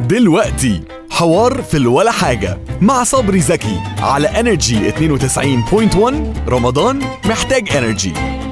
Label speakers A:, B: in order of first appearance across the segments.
A: دلوقتي حوار في الولا حاجة مع صبري زكي على انرجي 92.1 رمضان محتاج انرجي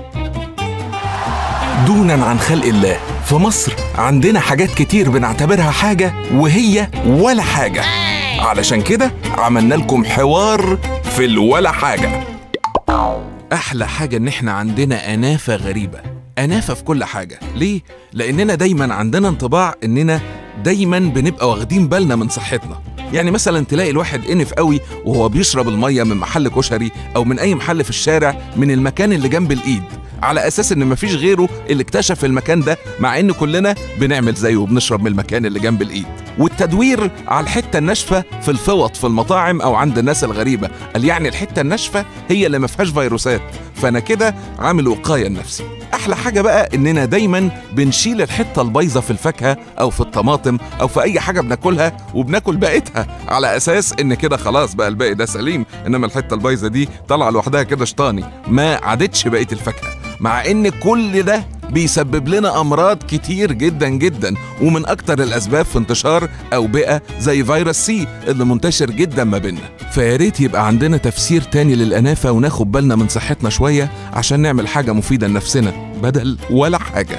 B: دونا عن خلق الله في مصر عندنا حاجات كتير بنعتبرها حاجة وهي ولا حاجة علشان كده عملنا لكم حوار في الولا حاجة أحلى حاجة إن إحنا عندنا أنافة غريبة أنافة في كل حاجة ليه؟ لأننا دايما عندنا انطباع إننا دايما بنبقى واخدين بالنا من صحتنا يعني مثلا تلاقي الواحد انف قوي وهو بيشرب الميه من محل كشري او من اي محل في الشارع من المكان اللي جنب الايد على اساس ان مفيش غيره اللي اكتشف المكان ده مع ان كلنا بنعمل زيه وبنشرب من المكان اللي جنب الايد والتدوير على الحته الناشفه في الفوط في المطاعم او عند الناس الغريبه قال يعني الحته الناشفه هي اللي ما فيهاش فيروسات فانا كده عامل وقايه لنفسي احلى حاجه بقى اننا دايما بنشيل الحته البايظه في الفاكهه او في الطماطم او في اي حاجه بناكلها وبناكل بقيتها على اساس ان كده خلاص بقى الباقي ده سليم انما الحته البايظه دي طالعه لوحدها كده شطاني ما عادتش بقيه الفاكهه مع ان كل ده بيسبب لنا امراض كتير جدا جدا ومن اكتر الاسباب في انتشار اوبئه زي فيروس سي اللي منتشر جدا ما بيننا فيا ريت يبقى عندنا تفسير تاني للانافه وناخد بالنا من صحتنا شويه عشان نعمل حاجه مفيده لنفسنا بدل ولا حاجه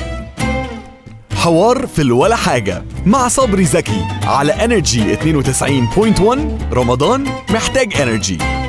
A: حوار في الولا حاجة مع صبري زكي على انرجي 92.1 رمضان محتاج انرجي